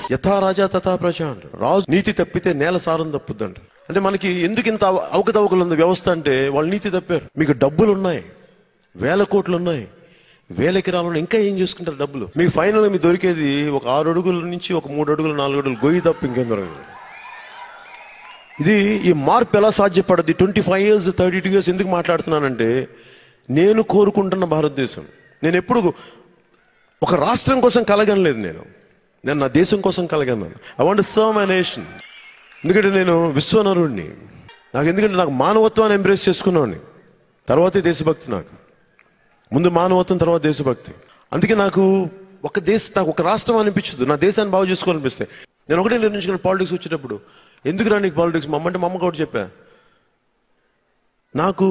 యథా రాజా తథా ప్రజ అంటారు రాజు నీతి తప్పితే నేల సారం తప్పుద్ది అంటారు అంటే మనకి ఎందుకు ఇంత అవ- అవకతవకలు ఉంది వ్యవస్థ అంటే వాళ్ళు నీతి తప్పారు మీకు డబ్బులు ఉన్నాయి వేల కోట్లు ఉన్నాయి వేల ఎకరాలు ఉన్నాయి. ఇంకా ఏం చేసుకుంటారు డబ్బులు మీకు ఫైనల్ మీకు దొరికేది ఒక ఆరు అడుగుల నుంచి ఒక మూడు అడుగులు నాలుగు అడుగులు గొయ్యి తప్ప ఇంకేం దొరకదు ఇది ఈ మార్పు ఎలా సాధ్యపడద్ది twenty five years thirty two years ఎందుకు మాట్లాడుతున్నానంటే నేను కోరుకుంటున్న భారతదేశం నేను ఎప్పుడు ఒక రాష్ట్రం కోసం కలగనలేదు నేను నేను నా దేశం కోసం కలగన్నాను I want serve my nation ఎందుకంటే నేను విశ్వనరుణ్ణి నాకు ఎందుకంటే నాకు మానవత్వాన్ని ఎంబ్రేస్ చేసుకున్నాను తర్వాతే దేశభక్తి నాకు ముందు మానవత్వం తర్వాత దేశభక్తి అందుకే నాకు ఒక దేశ నాకు ఒక రాష్ట్రం అనిపించదు నా దేశాన్ని బాగు చేసుకోవాలనిపిస్తే నేను ఒకటే నిర్ణయించుకున్న పాలిటిక్స్ వచ్చేటప్పుడు ఎందుకు రా నీకు పాలిటిక్స్ మా అమ్మ అంటే మా అమ్మ కూడా చెప్పా నాకు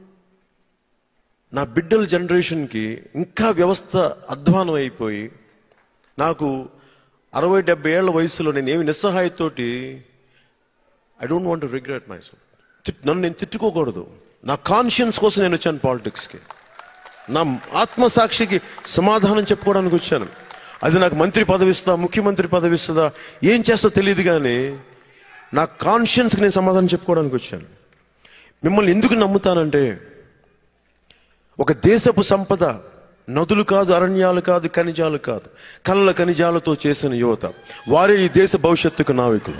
నా బిడ్డల జనరేషన్కి ఇంకా వ్యవస్థ అధ్వానం అయిపోయి నాకు అరవై డెబ్బై ఏళ్ల వయసులో నేను ఏమి నిస్సహాయతోటి I don't want regret my నన్ను నేను తిట్టుకోకూడదు నా కాన్షియన్స్ కోసం నేను వచ్చాను పాలిటిక్స్కి నా ఆత్మసాక్షికి సమాధానం చెప్పుకోవడానికి వచ్చాను అది నాకు మంత్రి పదవి ఇస్తుందా ముఖ్యమంత్రి పదవి ఇస్తుందా ఏం చేస్తో తెలియదు కానీ నా కాన్షియన్స్కి నేను సమాధానం చెప్పుకోవడానికి వచ్చాను మిమ్మల్ని ఎందుకు నమ్ముతానంటే ఒక దేశపు సంపద నదులు కాదు అరణ్యాలు కాదు ఖనిజాలు కాదు కళ్ళ ఖనిజాలతో చేసిన యువత వారే ఈ దేశ భవిష్యత్తుకు నావికులు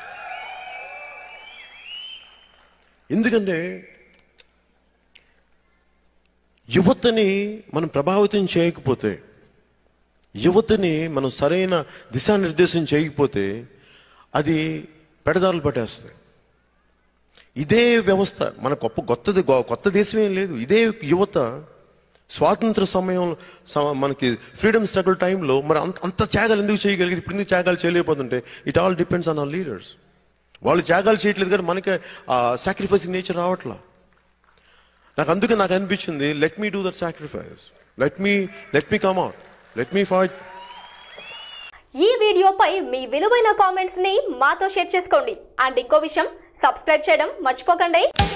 ఎందుకంటే యువతని మనం ప్రభావితం చేయకపోతే యువతని మనం సరైన దిశానిర్దేశం చేయకపోతే అది పెడదారులు పట్టేస్తాయి ఇదే వ్యవస్థ మన గొప్ప కొత్తది గొ- కొత్త దేశం ఏం లేదు ఇదే యువత స్వాతంత్ర సమయంలో సమ- మనకి ఫ్రీడమ్ స్ట్రగుల్ టైంలో మరి అంత అంత త్యాగాలు ఎందుకు చేయగలిగారు ఇప్పుడు ఎందుకు త్యాగాలు చేయలేకపోతుంటే it all depends on our leaders వాళ్ళు త్యాగాలు చేయట్లేదు కానీ మనకి ఆ సాక్రిఫైసింగ్ నేచర్ రావట్లా నాకు అందుకే నాకు అనిపించింది let me do that sacrifice let me let me come out let me fight ఈ వీడియోపై మీ విలువైన కామెంట్స్ ని మాతో షేర్ చేసుకోండి అండ్ ఇంకో విషయం సబ్స్క్రైబ్ చేయడం మర్చిపోకండి